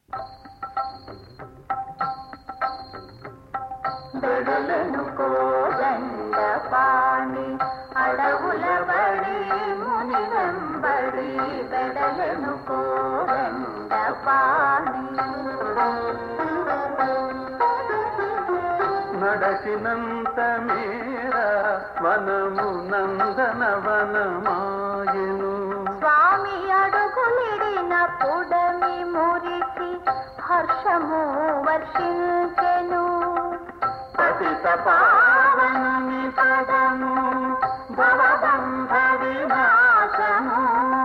బెడలను కోదండ పాణి అడవుల బడి ముని వెంబడి బెడలను కోదండ పాణి నడచినంత మేర వనము నందన వనమాయను స్వామి అడుగులిడిన పుడమి మురిసి హర్షము వర్షించెను పతిత పావనుని పదము భవబంధ వినాశము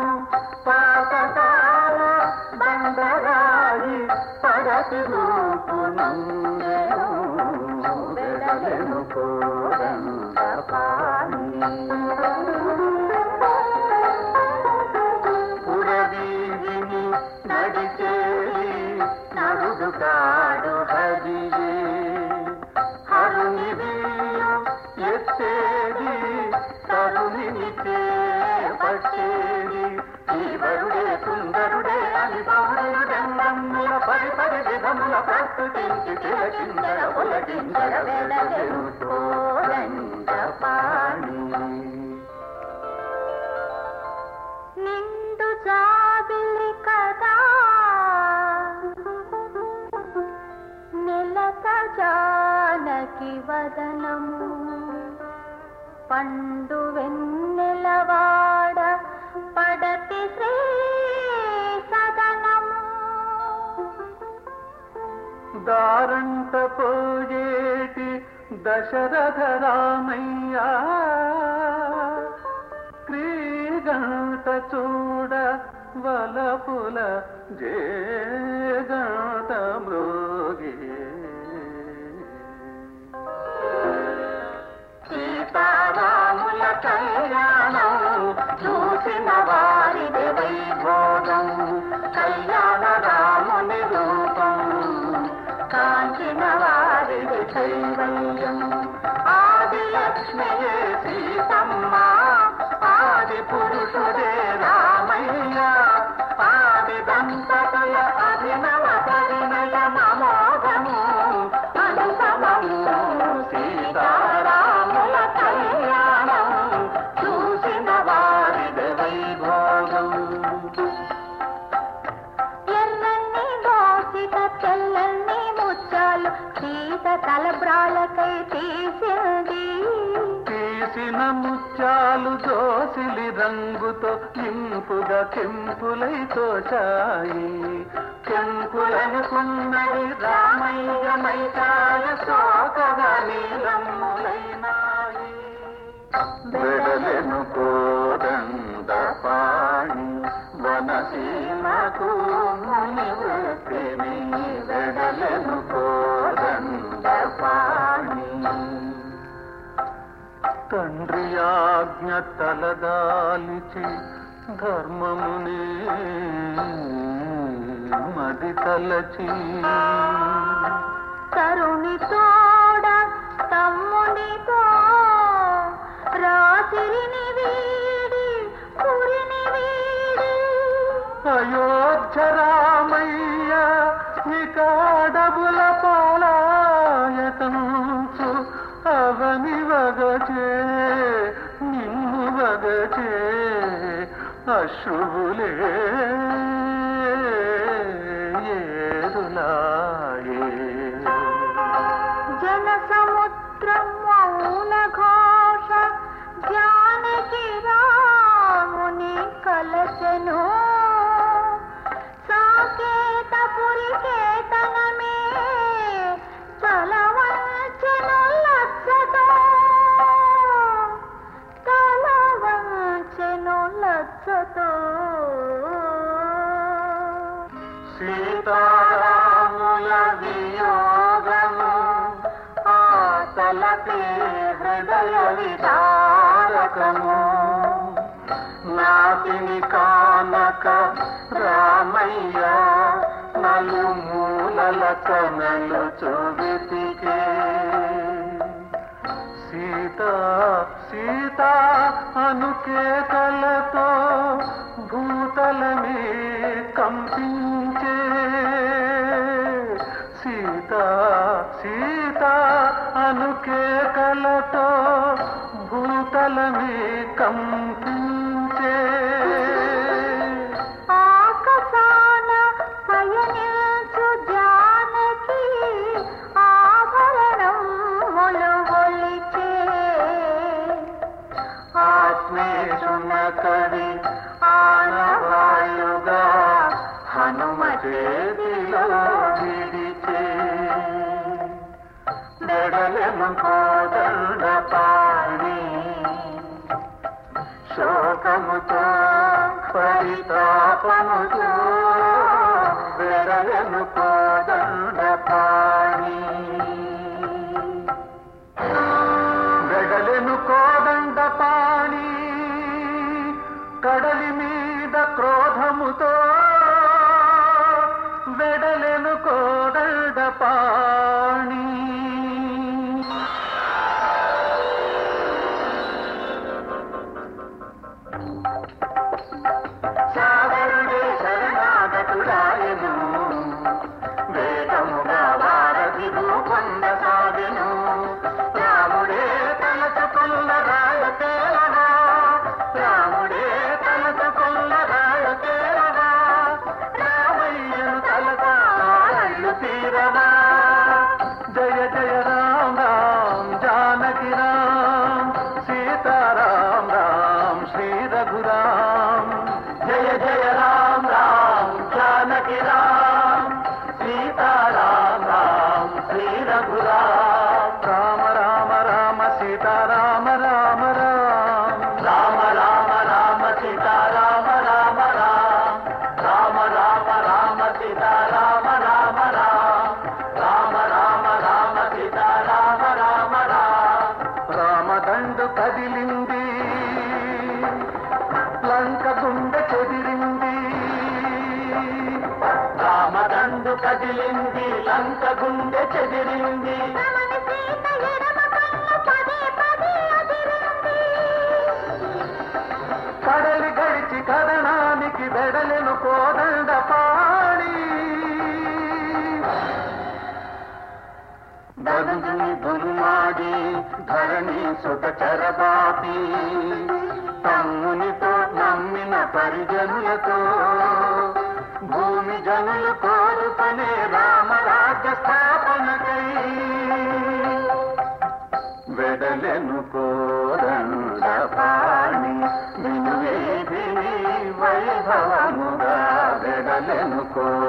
పాతకాల బండరాయి పడతి రూపునందెను వెడలెను కోరంద పురవీధిని నడిచేది నరుడు కాడు హరియే హరుని వీయు ఎత్తేది తరుణిని చేపట్టేది ఈవరుడే సుందరుడే అని పౌరుడు రంగముల పరి పరి విధముల ప్రస్తుతించి తిలకిందర ఒలగిందర వెడలెను కోరంద పాణి నిండు జాబిలి కదా నెలత జానకి వదనము పండు వెన్నెలవాడ పడతి శ్రీ సదనము దారంట పోయేటి దశరథ రామయ్య క్రీగంట చూడ వలపుల జేగంట మృగే సీతారాముల కళ్యాణం చూసిన వారిది వైభోగం కళ్యాణ రాముని రూపం కాంచిన వారిది కైవల్యం ఆది లక్ష్మియే సీతమ్మ ఆది పురుషుడే రామయ్య ఆది దంపతుల అభినవ పరిణయ మమోగము అనుపమము సీతారాముల కళ్యాణం చూసిన వారిది వైభోగం ఎర్రన్ని దోసిట తెల్లన్ని ముచ్చాలు సీత తలబ్రాలకై తీసింది తీసిన ముత్యాలు దోసిలి రంగుతో ఇంపుగా కెంపులై తోచాయి కెంపులనుకున్నది రామయ్య మైకాయ సోకగా నీలమ్ములైనాయి వెడలెను కోదండ పాణి వనసీమకు ముని వృత్తిని వెడలెను కోదండ పాణి తండ్రి ఆజ్ఞ తలదాలిచి ధర్మముని మది తలచి తరుణి తోడ తమ్మునితో రాసిరిని వీడి పురిని వీడి అయోధ్య రామయ్య ఇకాడబుల పాలాయతంచు అవని వగచే నిన్ను వగచే అశ్రువులే ఏరులాయే జన సముద్రం మౌన ఘోష జానకి రాముని కలసను సాకేతపురి కేతనమే తలవంచెను లచ్చతో తలవంచెను లచ్చతో సీతారాముల వియోగము ఆతలపి హృదయ విదారకము నాటిని కానక రామయ్య నలుమూలల కనలు చూవితికే సీత సీత అనుకేతలతో భూతలమే కంపించే సీత సీత అనుకేకలతో భూతలమే కంపించే ఆకాశాన పయనించు జానకి ఆభరణం మొలువొలిచే ఆత్మేశున కవి ఆనవాయుగా హనుమ చేతిలో విడిచే బెడలెను కోదండ పాణి శోకముతో పరితాపముతో బెడలెను కోదండ పాణి వెడలెను కోదండ పాణి కడలి మీద క్రోధముతో వెడలెను కోదండ పాణి సాగరుడే శరణాగతుడాయను వేదముగా వారధి పొందసాగెను రాముడే తలచుకున్న రాయ తేలవా రాముడే తలచుకున్న రాయ తేలవా రామయ్యను తలక రాళ్ళు తీరవా జయ జయ రామ రామ్ జానకి రామ్ సీతారాం రామ్ శ్రీ రఘురామ్ జయ జయ రామ్ రామ్ జానకి రామ్ సీతారాం రామ్ శ్రీ రఘురామ్ రామ రామ రామ సీతారామ రామ రామ్ రామ రామ రామ సీతారామ రామ రామ్ రామ రామ రామ సీతారామ రామ రామ్ రామ రామ రామ సీతారామ రామ రామ్ రామదండు కదిలింది లంక గుండె చెదిరింది రామదండు కదిలింది లంక గుండె చెదిరింది రమణి సీత ఎడమ కన్ను పదే పదే అదిరింది కడలి గడిచి కదనానికి వెడలెను కోదండ పాడి బదుని దుర్మాడి ధరణి సుత చరబాపి తమ్మునితో నమ్మిన పరిజనులతో భూమి జనులు కోరుకునే రామరాజ్య స్థాపనకై వెడలెను కోదండ పాణి వినువేదిని వైభవముగా వెడలెను కో